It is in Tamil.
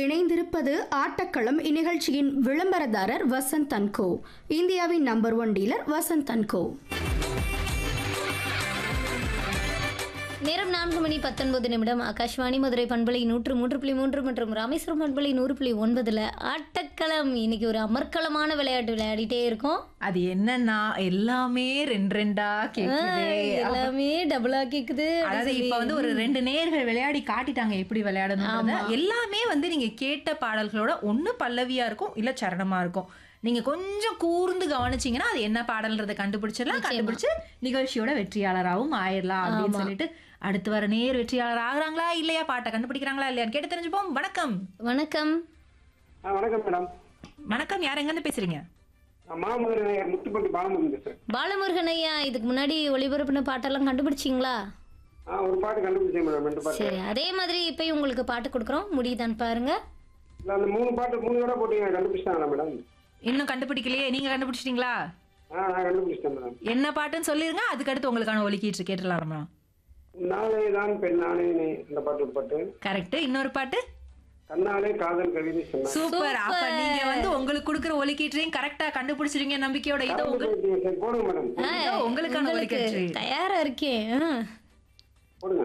இணைந்திருப்பது ஆட்டக்களம் இந்நிகழ்ச்சியின் விளம்பரதாரர் வசந்த் அன்கோ இந்தியாவின் number one dealer Vasanth and co நேரம் நான்கு மணி பத்தொன்பது நிமிடம் ஆகாஷ்வாணி மதுரை பண்பலை நூற்று மூன்று புள்ளி மூன்று மற்றும் ராமேஸ்வரம் பண்பலை நூறு புள்ளி ஒன்பதுல ஆட்டக்களம் இன்னைக்கு ஒரு அமர்க்களமான விளையாட்டு விளையாடிட்டே இருக்கோம் அது என்னன்னா எல்லாமே ரெண்டு ரெண்டா கேக்குது எல்லாமே டபுளா கேக்குது அதாவது இப்ப வந்து ஒரு ரெண்டு நேர்கள் விளையாடி காட்டிட்டாங்க எப்படி விளையாடணும் எல்லாமே வந்து நீங்க கேட்ட பாடல்களோட ஒண்ணு பல்லவியா இருக்கும் இல்ல சரணமா இருக்கும் நீங்க கொஞ்சம் கூர்ந்து கவனிச்சீங்கன்னா அது என்ன பாடல்ன்றதை கண்டுபிடிச்சிடலாம் கண்டுபிடிச்சு நிகழ்ச்சியோட வெற்றியாளராகவும் ஆயிடலாம் அப்படின்னு சொல்லிட்டு அடுத்து வர நேர் வெற்றியாளர் ஆகுறாங்களா இல்லையா பாட்டை கண்டுபிடிக்கிறாங்களா இல்லையான்னு கேட்டு தெரிஞ்சுப்போம் வணக்கம் வணக்கம் ஆ வணக்கம் மேடம் வணக்கம் யார் எங்க இருந்து பேசுறீங்க நான் மாமதுரை நேயர் முத்துப்பட்டி பாலமுருகன் பேசுறேன் பாலமுருகன் ஐயா இதுக்கு முன்னாடி ஒளிபரப்பின பாட்டெல்லாம் கண்டுபிடிச்சிங்களா ஆ ஒரு பாட்டு கண்டுபிடிச்சேன் மேடம் ரெண்டு பாட்டு சரி அதே மாதிரி இப்பயும் உங்களுக்கு பாட்டு கொடுக்குறோம் முடியுதான்னு பாருங்க இல்ல அந்த மூணு பாட்டு மூணு தடவை போட்டீங்க கண்டுபிடிச்சிட்டாங்களா மேடம் இன்னும் கண்டுபிடிக்கலையே நீங்க கண்டுபிடிச்சிட்டீங்களா ஆ நான் கண்டுபிடிச்சிட்டேன் மேடம் என்ன பாட்டுன்னு சொல்லிருங்க அதுக்கு அடுத்து உங்களுக்கான ஒலிக்கீட்டு கேட்டுடலாமா நாளே தான் பெண்ணானே நீ அந்த பாட்டு ஒரு பாட்டு கரெக்ட் இன்னொரு பாட்டு கண்ணாலே காதல் கவிதை சொன்னாங்க சூப்பர் அப்ப நீங்க வந்து உங்களுக்கு கொடுக்குற ஒலிக்கீற்றையும் கரெக்டா கண்டுபிடிச்சிருங்க நம்பிக்கையோட இதோ உங்க சரி போடுங்க மேடம் இதோ உங்களுக்கான உங்களுக்கு ஒலிக்கீற்று தயாரா இருக்கேன் ஆ.